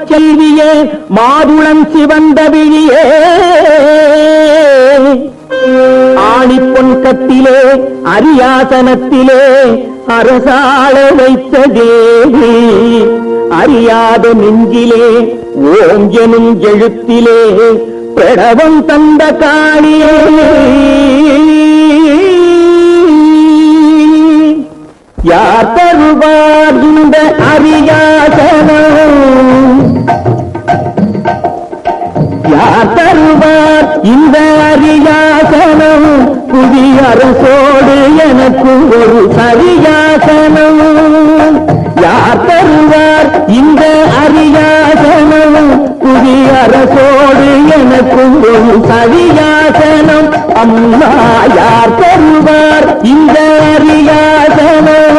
செல்வியே மாதுளம் சிவந்த விழியே ஆணிப்பொன் கட்டிலே அரியாசனத்திலே அரசாள வைத்த தேவி அறியாத நெஞ்சிலே ஓம் எனும் எழுத்திலே பிரணவம் தந்த காளியே யார் தருவார் இந்த அரியாசனம் யார் தருவார் இந்த அரியாசனம் புதிய அரசோடு எனக்கு ஒரு சரியாசனம் யார் தருவார் இந்த அரியாசனம் புதிய அரசோடு எனக்கு ஒரு சரியாசனம் அம்மா யார் தருவார் இந்த அரியாசனம்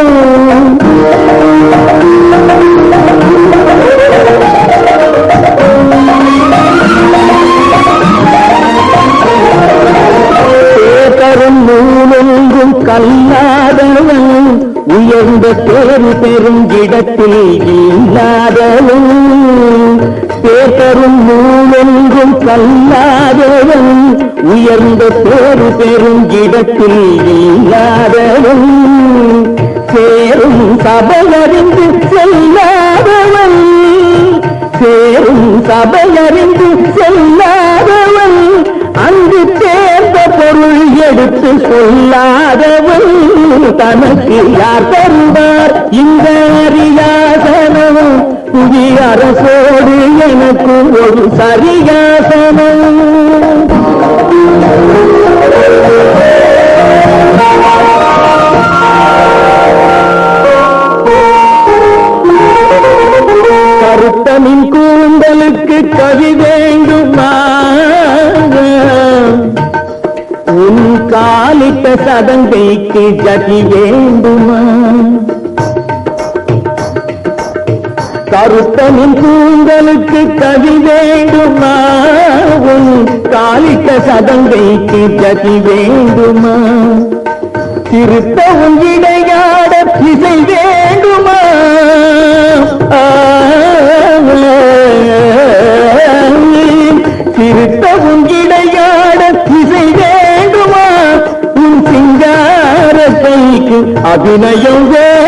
பேதரும் நூலொன்றும் கல்லாதவன் உயர்ந்த பேரு பெரும் இடத்தில் இல்லாதவன் பேதரும் நூலொன்றும் கல்லாதவன் உயர்ந்த பேரு பெரும் இடத்தில் இல்லாதவன் சேரும் சபையறிந்து செல்லாதவன் சேரும் சபையறிந்து செல்லாதவன் அங்கு தேர்ந்த பொருள் எடுத்து சொல்லாதவன் தனக்கு யார் தருவார் இந்த அரியாசனம் புதிய அரசோடு எனக்கு ஒரு சரியாசனம் கருத்தனின் கூந்தலுக்கு கவி வேண்டுமா உன் காலிட்ட சதங்கைக்கு ஜதி வேண்டுமா கருத்தனின் கூந்தலுக்கு கவி வேண்டுமா உன் காலிட்ட சதங்கைக்கு ஜதி வேண்டுமா திருத்தவும் இடையாட திசை வேண்டுமா திருத்தவும் இடையாட திசை வேண்டுமா உன் சிங்கார கைக்கு அபிநயம் வேண்டுமா